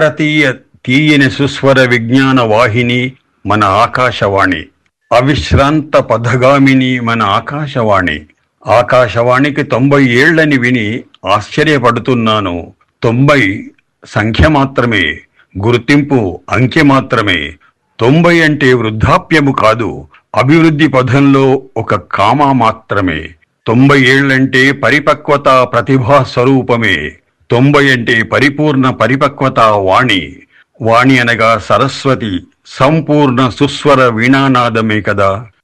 భారతీయ తీయని సుస్వర విజ్ఞాన వాహిని మన ఆకాశవాణి అవిశ్రాంత పథగామిని మన ఆకాశవాణి ఆకాశవాణికి తొంభై ఏళ్లని విని ఆశ్చర్యపడుతున్నాను తొంభై సంఖ్య మాత్రమే గుర్తింపు అంకె మాత్రమే తొంభై అంటే వృద్ధాప్యము కాదు అభివృద్ధి పథంలో ఒక కామా మాత్రమే తొంభై ఏళ్లంటే పరిపక్వత ప్రతిభా స్వరూపమే తొంభై అంటే పరిపూర్ణ పరిపక్వత వాణి వాణి అనగా సరస్వతి సంపూర్ణ సుస్వర వీణానాదమే కదా